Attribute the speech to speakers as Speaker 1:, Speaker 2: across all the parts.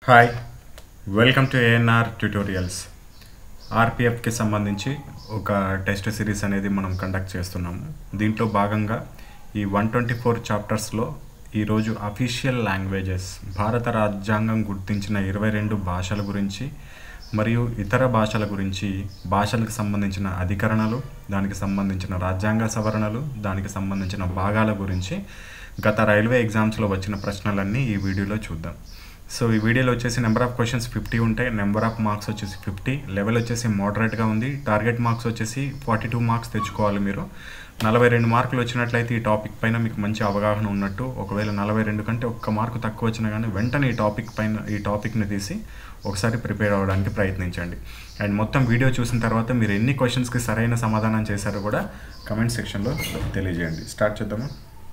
Speaker 1: hi welcome to ANR tutorials ఆర్పిఎఫ్కి సంబంధించి ఒక టెస్ట్ సిరీస్ అనేది మనం కండక్ట్ చేస్తున్నాము దీంట్లో భాగంగా ఈ వన్ ట్వంటీ ఫోర్ చాప్టర్స్లో ఈరోజు అఫీషియల్ లాంగ్వేజెస్ భారత రాజ్యాంగం గుర్తించిన ఇరవై రెండు భాషల గురించి మరియు ఇతర భాషల గురించి భాషలకు సంబంధించిన అధికరణలు దానికి సంబంధించిన రాజ్యాంగ సవరణలు దానికి సంబంధించిన భాగాల గురించి గత రైల్వే ఎగ్జామ్స్లో వచ్చిన ప్రశ్నలన్నీ ఈ వీడియోలో చూద్దాం సో ఈ వీడియోలో వచ్చేసి నెంబర్ ఆఫ్ క్వశ్చన్స్ ఫిఫ్టీ ఉంటాయి నెంబర్ ఆఫ్ మార్క్స్ వచ్చేసి ఫిఫ్టీ లెవెల్ వచ్చేసి మోడరేట్గా ఉంది టార్గెట్ మార్క్స్ వచ్చేసి ఫార్టీ టూ మార్క్స్ తెచ్చుకోవాలి మీరు నలభై రెండు మార్కులు వచ్చినట్లయితే ఈ టాపిక్ పైన మీకు మంచి అవగాహన ఉన్నట్టు ఒకవేళ నలభై రెండు కంటే ఒక్క మార్కు తక్కువ వచ్చినా కానీ వెంటనే ఈ టాపిక్ పైన ఈ టాపిక్ని తీసి ఒకసారి ప్రిపేర్ అవ్వడానికి ప్రయత్నించండి అండ్ మొత్తం వీడియో చూసిన తర్వాత మీరు ఎన్ని క్వశ్చన్స్కి సరైన సమాధానం చేశారో కూడా కమెంట్ సెక్షన్లో తెలియజేయండి స్టార్ట్ చేద్దామా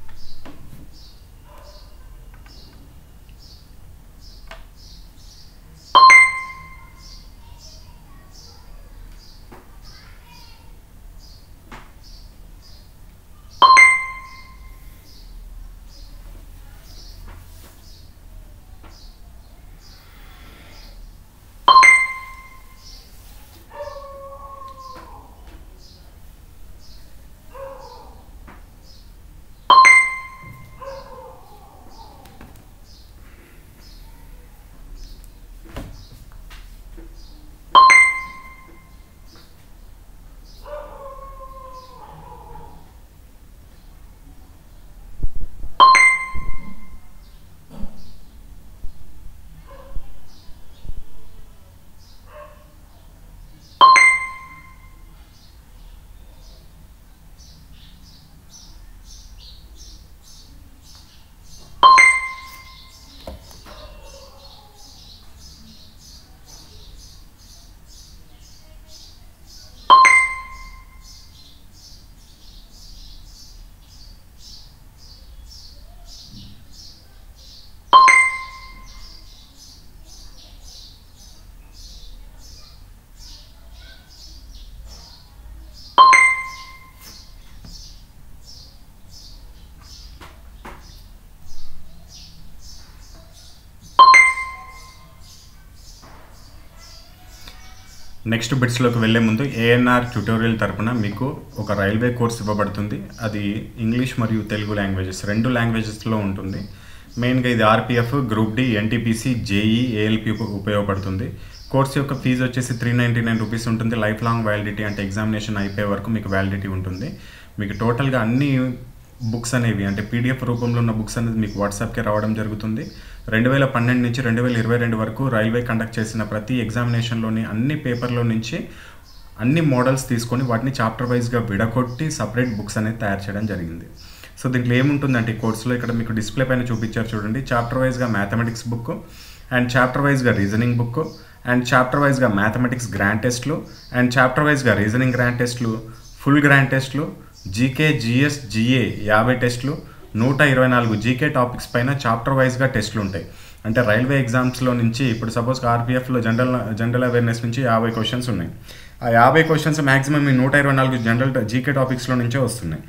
Speaker 1: నెక్స్ట్ బిట్స్లోకి వెళ్ళే ముందు ఏఎన్ఆర్ ట్యూటోరియల్ తరపున మీకు ఒక రైల్వే కోర్స్ ఇవ్వబడుతుంది అది ఇంగ్లీష్ మరియు తెలుగు లాంగ్వేజెస్ రెండు లాంగ్వేజెస్లో ఉంటుంది మెయిన్గా ఇది RPF group D NTPC JE ALP ఉపయోగపడుతుంది కోర్స్ యొక్క ఫీజు వచ్చేసి త్రీ నైంటీ నైన్ రూపీస్ ఉంటుంది లైఫ్ లాంగ్ వ్యాలిడిటీ అంటే ఎగ్జామినేషన్ అయిపోయే వరకు మీకు వ్యాలిడిటీ ఉంటుంది మీకు టోటల్గా అన్ని బుక్స్ అనేవి అంటే పీడిఎఫ్ రూపంలో ఉన్న బుక్స్ అనేది మీకు వాట్సాప్కి రావడం జరుగుతుంది రెండు వేల పన్నెండు నుంచి రెండు వేల ఇరవై రెండు వరకు రైల్వే కండక్ట్ చేసిన ప్రతి ఎగ్జామినేషన్లోని అన్ని పేపర్లో నుంచి అన్ని మోడల్స్ తీసుకొని వాటిని చాప్టర్ వైజ్గా విడగొట్టి సపరేట్ బుక్స్ అనేది తయారు చేయడం జరిగింది సో దీంట్లో ఏముంటుందంటే ఈ కోర్సులో ఇక్కడ మీకు డిస్ప్లే పైన చూపించారు చూడండి చాప్టర్ వైజ్గా మ్యాథమెటిక్స్ బుక్ అండ్ చాప్టర్ వైజ్గా రీజనింగ్ బుక్ అండ్ చాప్టర్ వైజ్గా మ్యాథమెటిక్స్ గ్రాండ్ టెస్ట్లు అండ్ చాప్టర్ వైజ్గా రీజనింగ్ గ్రాండ్ టెస్ట్లు ఫుల్ గ్రాండ్ టెస్ట్లు జీకే జిఎస్ జిఏ యాభై టెస్ట్లు నూట ఇరవై నాలుగు జీకే టాపిక్స్ పైన చాప్టర్ వైజ్గా టెస్ట్లు ఉంటాయి అంటే రైల్వే ఎగ్జామ్స్లో నుంచి ఇప్పుడు సపోజ్ ఆర్పిఎఫ్లో జనరల్ జనరల్ అవేర్నెస్ నుంచి యాభై క్వశ్చన్స్ ఉన్నాయి ఆ యాభై క్వశ్చన్స్ మ్యాక్సిమం ఈ నూట ఇరవై నాలుగు జనరల్ జీకే టాపిక్స్లో నుంచే వస్తున్నాయి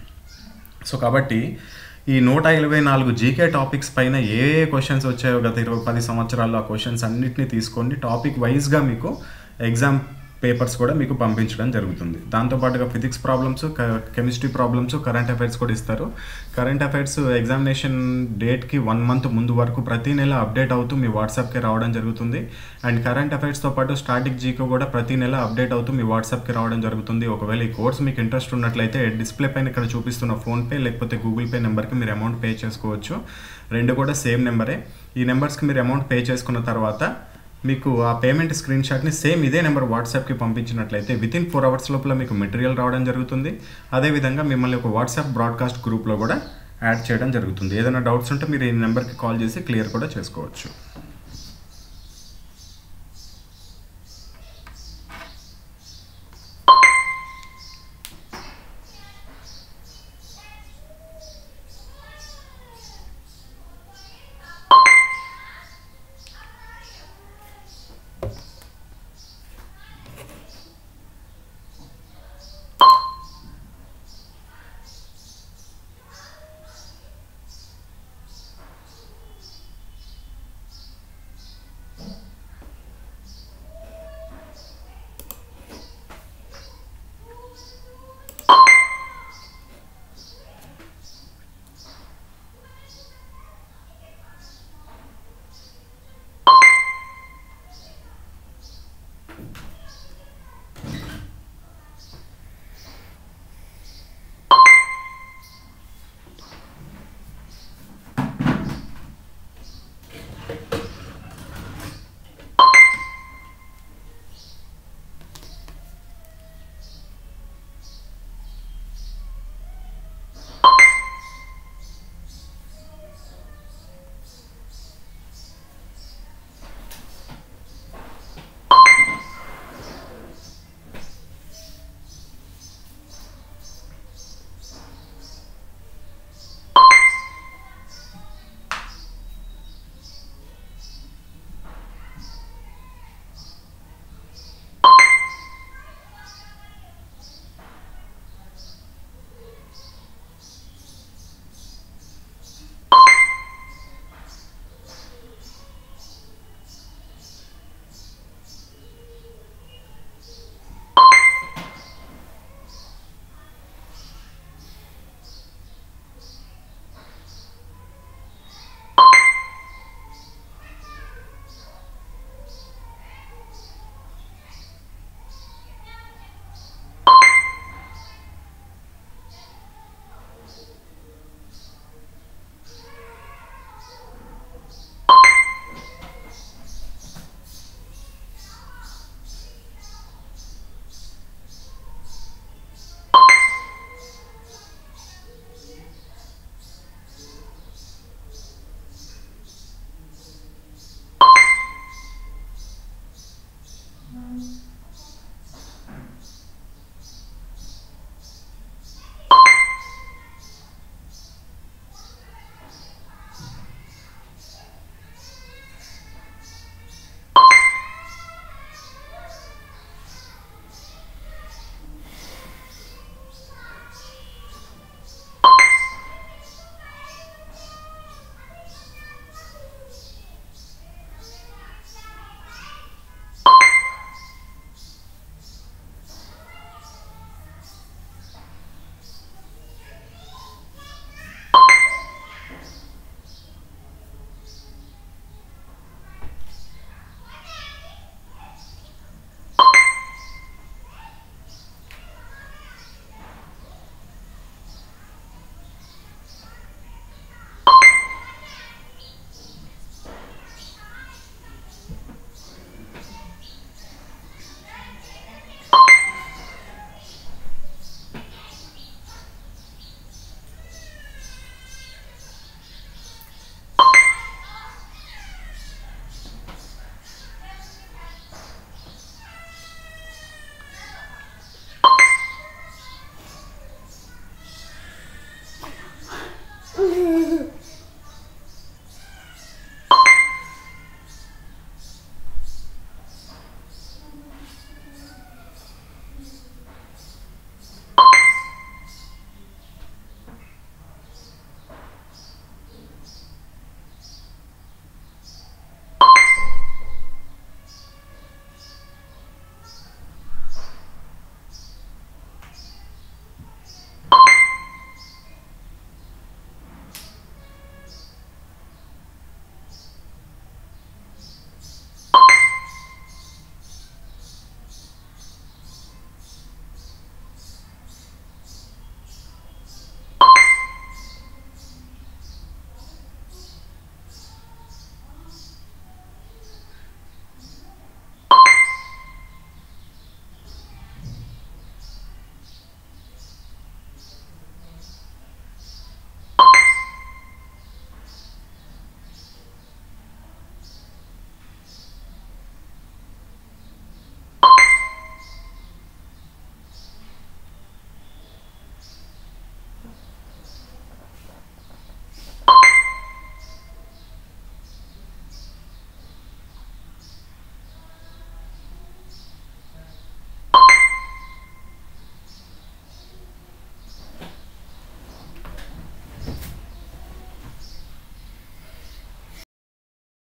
Speaker 1: సో కాబట్టి ఈ నూట ఇరవై నాలుగు జీకే టాపిక్స్ పైన ఏ ఏ క్వశ్చన్స్ వచ్చాయో గత ఇరవై పది సంవత్సరాల్లో ఆ క్వశ్చన్స్ అన్నిటిని తీసుకొని టాపిక్ వైజ్గా మీకు ఎగ్జామ్ పేపర్స్ కూడా మీకు పంపించడం జరుగుతుంది దాంతోపాటుగా physics problems chemistry problems current affairs కూడా ఇస్తారు కరెంట్ అఫైర్స్ ఎగ్జామినేషన్ డేట్కి వన్ మంత్ ముందు వరకు ప్రతి నెల అప్డేట్ అవుతూ మీ వాట్సాప్కి రావడం జరుగుతుంది అండ్ కరెంట్ అఫైర్స్తో పాటు స్టాటిక్ జీకో కూడా ప్రతి నెల అప్డేట్ అవుతూ మీ వాట్సాప్కి రావడం జరుగుతుంది ఒకవేళ ఈ కోర్స్ మీకు ఇంట్రెస్ట్ ఉన్నట్లయితే డిస్ప్లే పైన ఇక్కడ చూపిస్తున్న ఫోన్పే లేకపోతే గూగుల్ పే నెంబర్కి మీరు అమౌంట్ పే చేసుకోవచ్చు రెండు కూడా సేమ్ నెంబరే ఈ నెంబర్స్కి మీరు అమౌంట్ పే చేసుకున్న తర్వాత మీకు ఆ పేమెంట్ స్క్రీన్ షాట్ని సేమ్ ఇదే నెంబర్ వాట్సాప్కి పంపించినట్లయితే విత్ ఇన్ ఫోర్ అవర్స్ లోపల మీకు మెటీరియల్ రావడం జరుగుతుంది అదేవిధంగా మిమ్మల్ని ఒక వాట్సాప్ బ్రాడ్కాస్ట్ గ్రూప్లో కూడా యాడ్ చేయడం జరుగుతుంది ఏదైనా డౌట్స్ ఉంటే మీరు ఈ నెంబర్కి కాల్ చేసి క్లియర్ కూడా చేసుకోవచ్చు